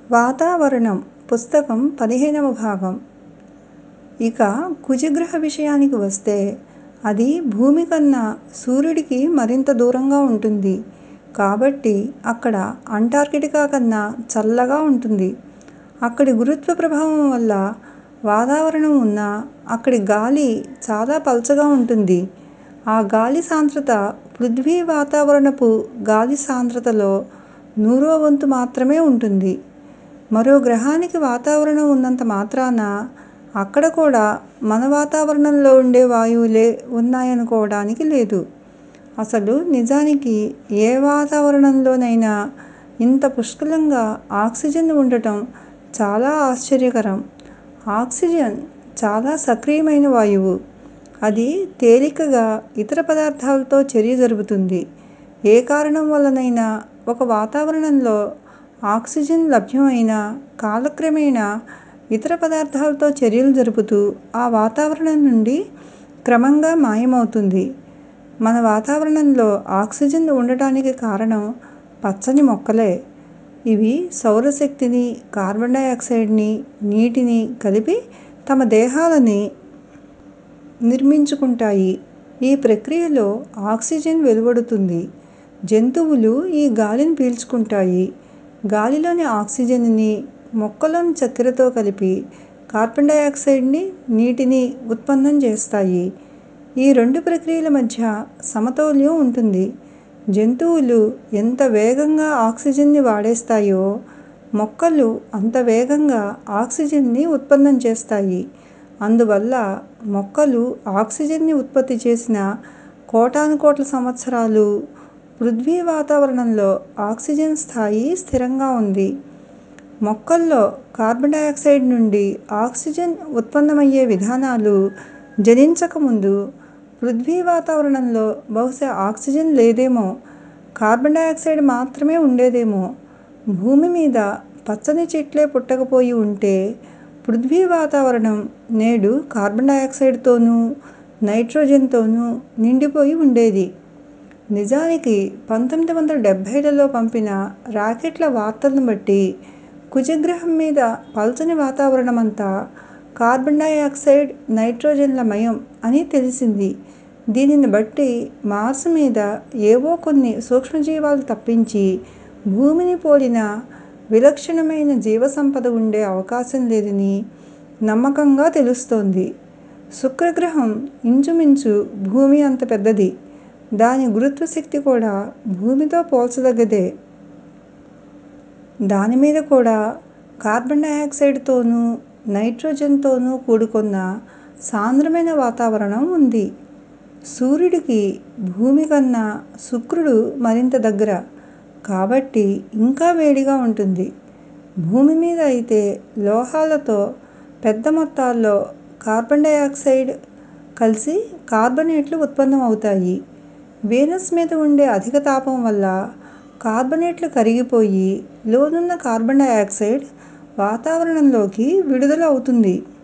వాతావరణం పుస్తకం పదిహేనవ భాగం ఇక కుజగ్రహ విషయానికి వస్తే అది భూమి కన్నా సూర్యుడికి మరింత దూరంగా ఉంటుంది కాబట్టి అక్కడ అంటార్కిటికా కన్నా చల్లగా ఉంటుంది అక్కడి గురుత్వ ప్రభావం వల్ల వాతావరణం ఉన్నా అక్కడి గాలి చాలా పల్చగా ఉంటుంది ఆ గాలి సాంద్రత పృథ్వీ వాతావరణపు గాలి సాంద్రతలో నూరవ వంతు మాత్రమే ఉంటుంది మరో గ్రహానికి వాతావరణం ఉన్నంత మాత్రాన అక్కడ కూడా మన వాతావరణంలో ఉండే వాయువులే ఉన్నాయనుకోవడానికి లేదు అసలు నిజానికి ఏ వాతావరణంలోనైనా ఇంత పుష్కలంగా ఆక్సిజన్ ఉండటం చాలా ఆశ్చర్యకరం ఆక్సిజన్ చాలా సక్రియమైన వాయువు అది తేలికగా ఇతర పదార్థాలతో చర్య జరుపుతుంది ఏ కారణం వల్లనైనా ఒక వాతావరణంలో ఆక్సిజన్ లభ్యమైనా కాలక్రమేణా ఇతర పదార్థాలతో చర్యలు జరుపుతూ ఆ వాతావరణం నుండి క్రమంగా మాయమవుతుంది మన వాతావరణంలో ఆక్సిజన్ ఉండటానికి కారణం పచ్చని మొక్కలే ఇవి సౌరశక్తిని కార్బన్ డయాక్సైడ్ని నీటిని కలిపి తమ దేహాలని నిర్మించుకుంటాయి ఈ ప్రక్రియలో ఆక్సిజన్ వెలువడుతుంది జంతువులు ఈ గాలిని పీల్చుకుంటాయి గాలిలోని ఆక్సిజన్ని మొక్కలోని చక్కెరతో కలిపి కార్బన్ డయాక్సైడ్ని నీటిని ఉత్పన్నం చేస్తాయి ఈ రెండు ప్రక్రియల మధ్య సమతౌల్యం ఉంటుంది జంతువులు ఎంత వేగంగా ఆక్సిజన్ని వాడేస్తాయో మొక్కలు అంత వేగంగా ఆక్సిజన్ని ఉత్పన్నం చేస్తాయి అందువల్ల మొక్కలు ఆక్సిజన్ని ఉత్పత్తి చేసిన కోటానుకోట్ల సంవత్సరాలు పృథ్వీ వాతావరణంలో ఆక్సిజన్ స్థాయి స్థిరంగా ఉంది మొక్కల్లో కార్బన్ డయాక్సైడ్ నుండి ఆక్సిజన్ ఉత్పన్నమయ్యే విధానాలు జనించకముందు పృథ్వీ వాతావరణంలో బహుశా ఆక్సిజన్ లేదేమో కార్బన్ డయాక్సైడ్ మాత్రమే ఉండేదేమో భూమి మీద పచ్చని చెట్లే పుట్టకపోయి ఉంటే పృథ్వీ వాతావరణం నేడు కార్బన్ డయాక్సైడ్తోనూ నైట్రోజన్తోనూ నిండిపోయి ఉండేది నిజానికి పంతొమ్మిది వందల డెబ్బైలలో పంపిన రాకెట్ల వార్తలను బట్టి కుజగ్రహం మీద పల్చని వాతావరణమంతా కార్బన్ డయాక్సైడ్ నైట్రోజన్ల మయం అని తెలిసింది దీనిని బట్టి మార్స్ మీద ఏవో కొన్ని సూక్ష్మజీవాలు తప్పించి భూమిని పోలిన విలక్షణమైన జీవసంపద ఉండే అవకాశం లేదని నమ్మకంగా తెలుస్తోంది శుక్రగ్రహం ఇంచుమించు భూమి అంత పెద్దది దాని గురుత్వ శక్తి కూడా భూమితో పోల్చదగ్గదే దాని మీద కూడా కార్బన్ డయాక్సైడ్తోనూ నైట్రోజన్తోనూ కూడుకున్న సాంద్రమైన వాతావరణం ఉంది సూర్యుడికి భూమి కన్నా శుక్రుడు మరింత దగ్గర కాబట్టి ఇంకా వేడిగా ఉంటుంది భూమి మీద అయితే లోహాలతో పెద్ద మొత్తాల్లో కార్బన్ డయాక్సైడ్ కలిసి కార్బనేట్లు ఉత్పన్నం అవుతాయి వీనస్ మీద ఉండే అధిక తాపం వల్ల కార్బనేట్లు కరిగిపోయి లోనున్న కార్బన్ డయాక్సైడ్ వాతావరణంలోకి విడుదల అవుతుంది